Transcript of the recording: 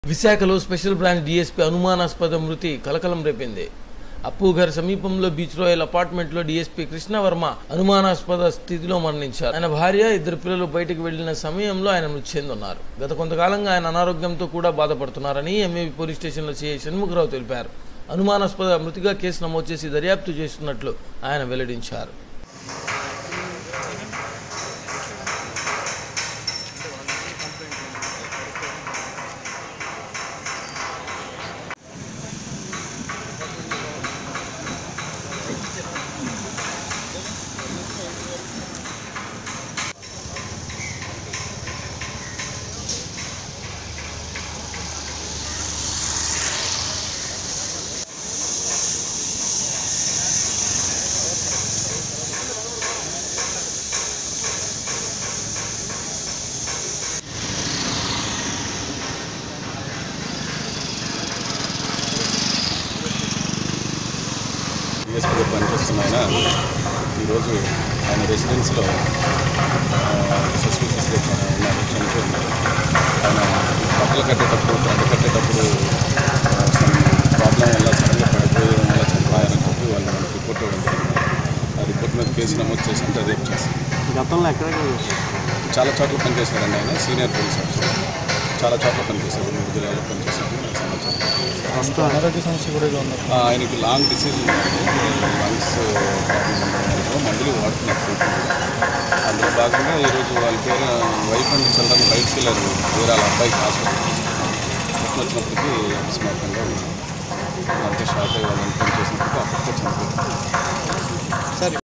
విశాఖలో special branch DSP అనుమానాస్పద మృతి కలకలం రేపింది అప్పుఘర్ సమీపంలో బీచ్ రాయల్ అపార్ట్మెంట్లో డీఎస్పీ కృష్ణవర్మ అనుమానాస్పద స్థితిలో మరణించారు ఆయన భార్య ఇద్దరు పిల్లలు బయటకు వెళ్లిన సమయంలో ఆయన మృతి చెందున్నారు గత కొంతకాలంగా ఆయన అనారోగ్యంతో కూడా బాధపడుతున్నారని ఎంఏవి పోలీస్ స్టేషన్లో సిఐ షణ్ముఖరావు తెలిపారు అనుమానాస్పద మృతిగా కేసు నమోదు చేసి దర్యాప్తు చేస్తున్నట్లు ఆయన వెల్లడించారు డిఎస్పీగా పనిచేస్తున్న ఆయన ఈరోజు ఆయన రెసిడెన్స్లో సస్పిషియస్ ఉన్నారు చనిపోయి ఉన్నారు ఆయన బట్టలు కట్టేటప్పుడు గడ్డ కట్టేటప్పుడు ప్రాబ్లం వల్ల సడన్గా పడిపోయడం వల్ల చనిపోయారని చెప్పి వాళ్ళు మనకి రిపోర్ట్ ఇవ్వడం జరిగింది ఆ రిపోర్ట్ మీద కేసు నమోదు చేసి రేపు చేస్తాం గతంలో ఎక్కడ చాలా చోట్ల పనిచేశారండి ఆయన సీనియర్ పోలీస్ ఆఫీసర్ చాలా చోట్ల పనిచేశారు మూడు జిల్లాలో పనిచేశారు నాకు సమాచారం ప్రస్తుతం అనారోగ్య సమస్య కూడా ఉంది ఆ, ఆయనకి లాంగ్ డిసీజ్ ఉందండి లంగ్స్ ప్రాబ్లం ఉండడం మందులు వాడుతున్నారు ట్రీట్మెంట్ అందులో భాగంగా ఈరోజు వాళ్ళ పేరు వైఫ్ అండ్ చిల్డ్రన్ బయటికి వెళ్ళారు వేరే వాళ్ళ అబ్బాయికి హాస్పిటల్ వచ్చినప్పటికీ అకస్మాత్తుగా అంతే షాక్ అయ్యి వాళ్ళు ఇన్ఫార్మ్ చేసినప్పటికీ అప్పటికే చనిపోయింది